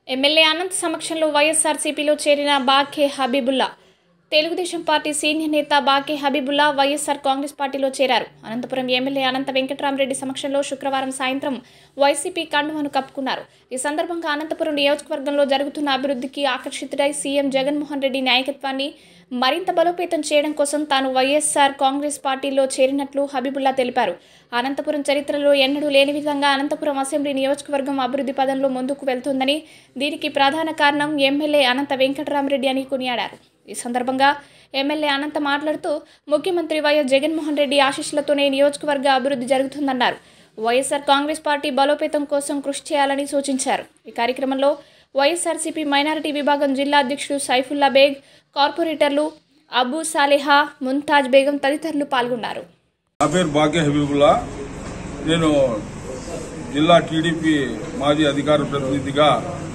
MLA Anant సమక్షంలో వైఎస్ఆర్సీపీలో చేరిన బాకే హబీబుల్లా తెలుగుదేశం పార్టీ సీనియర్ నేత బాకే హబీబుల్లా వైఎస్ఆర్ కాంగ్రెస్ పార్టీలో చేరారు అనంతపురం ఎమ్మెల్యే అనంత వెంకటరామరెడ్డి సమక్షంలో శుక్రవారం సాయంత్రం వైసీపీ కండువాను కప్పుకున్నారు ఈ సందర్భంగా అనంతపురం నియోజకవర్గంలో జరుగుతున్న అభివృద్ధికి ఆకర్షితుడై సీఎం జగన్మోహన్ రెడ్డి నాయకత్వాన్ని మరింత బలోపేతం చేయడం కోసం తాను వైఎస్ఆర్ కాంగ్రెస్ పార్టీలో చేరినట్లు హబీబుల్లా తెలిపారు అనంతపురం చరిత్రలో ఎన్నడూ లేని విధంగా అనంతపురం అసెంబ్లీ నియోజకవర్గం అభివృద్ధి పదంలో ముందుకు వెళ్తుందని దీనికి ప్రధాన కారణం ఎమ్మెల్యే అనంత వెంకటరామరెడ్డి అని కొనియాడారు ఈ సందర్భంగా ఎమ్మెల్యే అనంత మాట్లాడుతూ ముఖ్యమంత్రి వైఎస్ జగన్మోహన్ రెడ్డి ఆశీస్సులతోనే నియోజకవర్గ అభివృద్ధి జరుగుతుందన్నారు వైఎస్ఆర్ కాంగ్రెస్ పార్టీ బలోపేతం కోసం కృషి చేయాలని సూచించారు ఈ కార్యక్రమంలో వైఎస్ఆర్సీపీ మైనారిటీ విభాగం జిల్లా అధ్యక్షుడు సైఫుల్లా బేగ్ కార్పొరేటర్లు అబూ సాలెహా ముంతాజ్ బేగం తదితరులు పాల్గొన్నారు నా పేరు భాగ్య హబీబుల్లా నేను జిల్లా టీడీపీ మాజీ అధికార ప్రతినిధిగా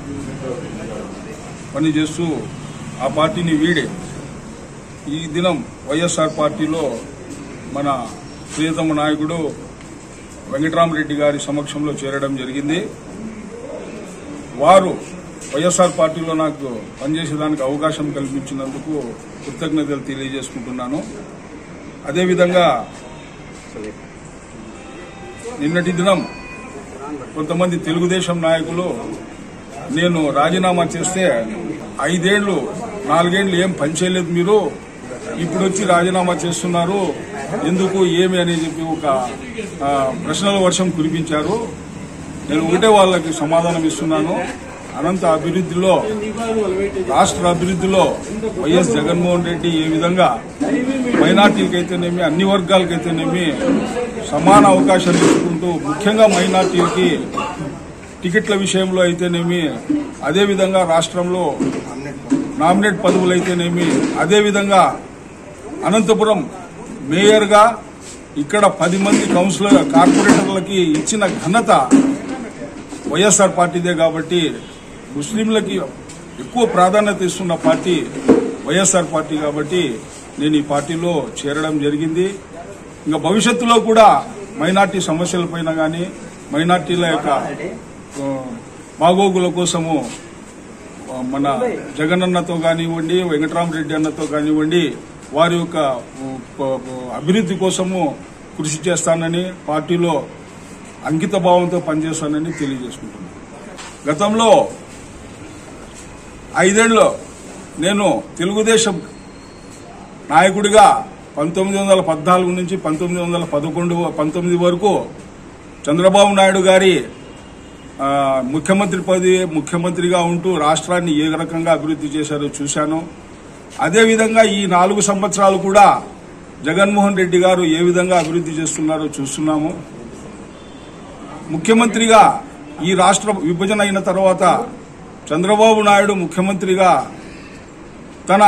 పనిచేస్తూ ఆ పార్టీని వీడే ఈ దినం వైఎస్ఆర్ పార్టీలో మన ప్రియతమ నాయకుడు వెంకటరామరెడ్డి గారి సమక్షంలో చేరడం జరిగింది వారు వైఎస్ఆర్ పార్టీలో నాకు పనిచేసేదానికి అవకాశం కల్పించినందుకు కృతజ్ఞతలు తెలియజేసుకుంటున్నాను అదేవిధంగా నిన్నటి దినం కొంతమంది తెలుగుదేశం నాయకులు నేను రాజీనామా చేస్తే ఐదేళ్లు నాలుగేళ్లు ఏం పనిచేయలేదు మీరు ఇప్పుడు వచ్చి రాజీనామా చేస్తున్నారు ఎందుకు ఏమి అని చెప్పి ఒక ఆ, ప్రశ్నల వర్షం కురిపించారు నేను ఒకటే వాళ్ళకి సమాధానం ఇస్తున్నాను అనంత అభివృద్ధిలో రాష్ట్ర అభివృద్ధిలో వైఎస్ జగన్మోహన్ రెడ్డి ఏ విధంగా మైనార్టీలకైతేనేమి అన్ని వర్గాలకైతేనేమి సమాన అవకాశాలు ఇచ్చుకుంటూ ముఖ్యంగా మైనార్టీలకి టికెట్ల విషయంలో అయితేనేమి అదేవిధంగా రాష్ట్రంలో నామినేట్ పదవులు అయితేనేమి అదేవిధంగా అనంతపురం మేయర్గా ఇక్కడ పది మంది కౌన్సిలర్ కార్పొరేటర్లకి ఇచ్చిన ఘనత వైఎస్ఆర్ పార్టీదే కాబట్టి ముస్లింలకి ఎక్కువ ప్రాధాన్యత ఇస్తున్న పార్టీ వైఎస్ఆర్ పార్టీ కాబట్టి నేను ఈ పార్టీలో చేరడం జరిగింది ఇంకా భవిష్యత్తులో కూడా మైనార్టీ సమస్యలపైన కానీ మైనార్టీల యొక్క ఆ, బాగోగుల కోసము ఆ, మన జగనన్నతో కానివ్వండి వెంకటరామరెడ్డి అన్నతో కానివ్వండి వారి యొక్క ఉ, ప- ప- అభివృద్ధి కోసము కృషి చేస్తానని పార్టీలో అంకిత భావంతో పనిచేస్తానని తెలియజేసుకుంటున్నాను గతంలో ఐదేళ్లలో నేను తెలుగుదేశం నాయకుడిగా పంతొమ్మిది వందల పద్నాలుగు నుంచి పంతొమ్మిది వందల పదకొండు పంతొమ్మిది వరకు చంద్రబాబు నాయుడు గారి ఆ, ముఖ్యమంత్రి పదవి ముఖ్యమంత్రిగా ఉంటూ రాష్ట్రాన్ని ఏ రకంగా అభివృద్ధి చేశారో చూశాను అదేవిధంగా ఈ నాలుగు సంవత్సరాలు కూడా జగన్మోహన్ రెడ్డి గారు ఏ విధంగా అభివృద్ధి చేస్తున్నారో చూస్తున్నాము ముఖ్యమంత్రిగా ఈ రాష్ట్ర విభజన అయిన తర్వాత చంద్రబాబు నాయుడు ముఖ్యమంత్రిగా తన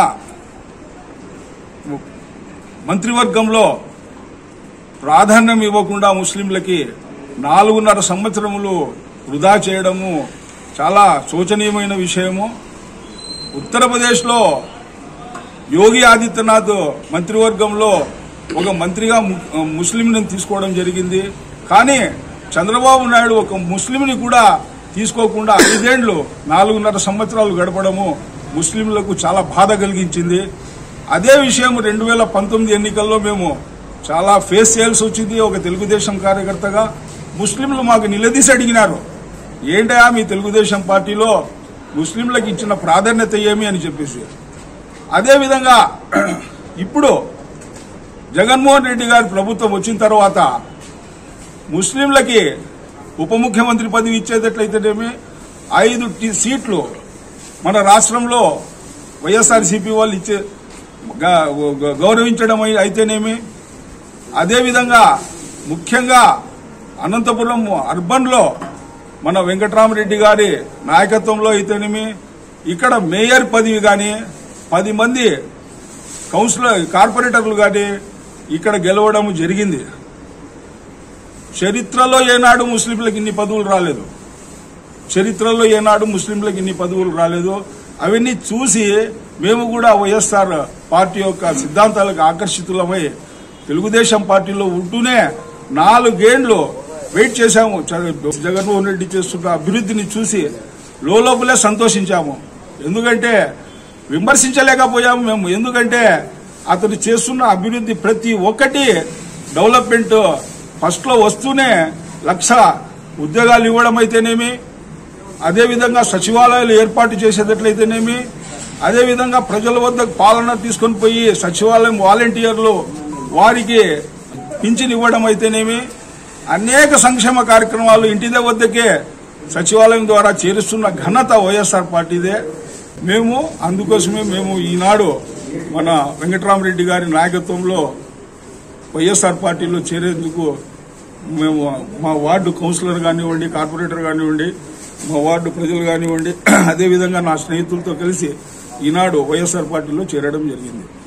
మంత్రివర్గంలో ప్రాధాన్యం ఇవ్వకుండా ముస్లింలకి నాలుగున్నర సంవత్సరములు వృధా చేయడము చాలా శోచనీయమైన విషయము ఉత్తరప్రదేశ్లో యోగి ఆదిత్యనాథ్ మంత్రివర్గంలో ఒక మంత్రిగా ము- ముస్లింని తీసుకోవడం జరిగింది కానీ చంద్రబాబు నాయుడు ఒక ముస్లింని కూడా తీసుకోకుండా ఐదేండ్లు నాలుగున్నర సంవత్సరాలు గడపడము ముస్లింలకు చాలా బాధ కలిగించింది అదే విషయం రెండు వేల పంతొమ్మిది ఎన్నికల్లో మేము చాలా ఫేస్ చేయాల్సి వచ్చింది ఒక తెలుగుదేశం కార్యకర్తగా ముస్లింలు మాకు నిలదీసి అడిగినారు ఏంటయా మీ తెలుగుదేశం పార్టీలో ముస్లింలకు ఇచ్చిన ప్రాధాన్యత ఏమి అని చెప్పేసి అదేవిధంగా ఇప్పుడు జగన్మోహన్ రెడ్డి గారి ప్రభుత్వం వచ్చిన తర్వాత ముస్లింలకి ఉప ముఖ్యమంత్రి పదవి ఇచ్చేటట్లయితేనేమి ఐదు టి- సీట్లు మన రాష్ట్రంలో వైఎస్ఆర్సీపీ వాళ్ళు ఇచ్చే గ- గ- గౌరవించడం అయి- అయితేనేమి అదేవిధంగా ముఖ్యంగా అనంతపురం అర్బన్లో మన వెంకటరామరెడ్డి గారి నాయకత్వంలో అయితేనేమి ఇక్కడ మేయర్ పదవి కానీ పది మంది కౌన్సిలర్ కార్పొరేటర్లు కానీ ఇక్కడ గెలవడం జరిగింది చరిత్రలో ఏనాడు ముస్లింలకు ఇన్ని పదవులు రాలేదు చరిత్రలో ఏనాడు ముస్లింలకు ఇన్ని పదవులు రాలేదు అవన్నీ చూసి మేము కూడా వైఎస్ఆర్ పార్టీ యొక్క సిద్ధాంతాలకు ఆకర్షితులమై తెలుగుదేశం పార్టీలో ఉంటూనే నాలుగేండ్లు వెయిట్ చేశాము చ- జగన్మోహన్ రెడ్డి చేస్తున్న అభివృద్ధిని చూసి లోపలే సంతోషించాము ఎందుకంటే విమర్శించలేకపోయాము మేము ఎందుకంటే అతను చేస్తున్న అభివృద్ధి ప్రతి ఒక్కటి డెవలప్మెంట్ ఫస్ట్ లో వస్తూనే లక్ష ఉద్యోగాలు ఇవ్వడం అయితేనేమి అదేవిధంగా సచివాలయాలు ఏర్పాటు చేసేటట్లయితేనేమి అదేవిధంగా ప్రజల వద్ద పాలన తీసుకొని పోయి సచివాలయం వాలంటీర్లు వారికి పింఛన్ ఇవ్వడం అయితేనేమి అనేక సంక్షేమ కార్యక్రమాలు ఇంటి వద్దకే సచివాలయం ద్వారా చేరుస్తున్న ఘనత వైఎస్ఆర్ పార్టీదే మేము అందుకోసమే మేము ఈనాడు మన వెంకటరామరెడ్డి గారి నాయకత్వంలో వైఎస్ఆర్ పార్టీలో చేరేందుకు మేము మా వార్డు కౌన్సిలర్ కానివ్వండి కార్పొరేటర్ కానివ్వండి మా వార్డు ప్రజలు కానివ్వండి అదేవిధంగా నా స్నేహితులతో కలిసి ఈనాడు వైఎస్ఆర్ పార్టీలో చేరడం జరిగింది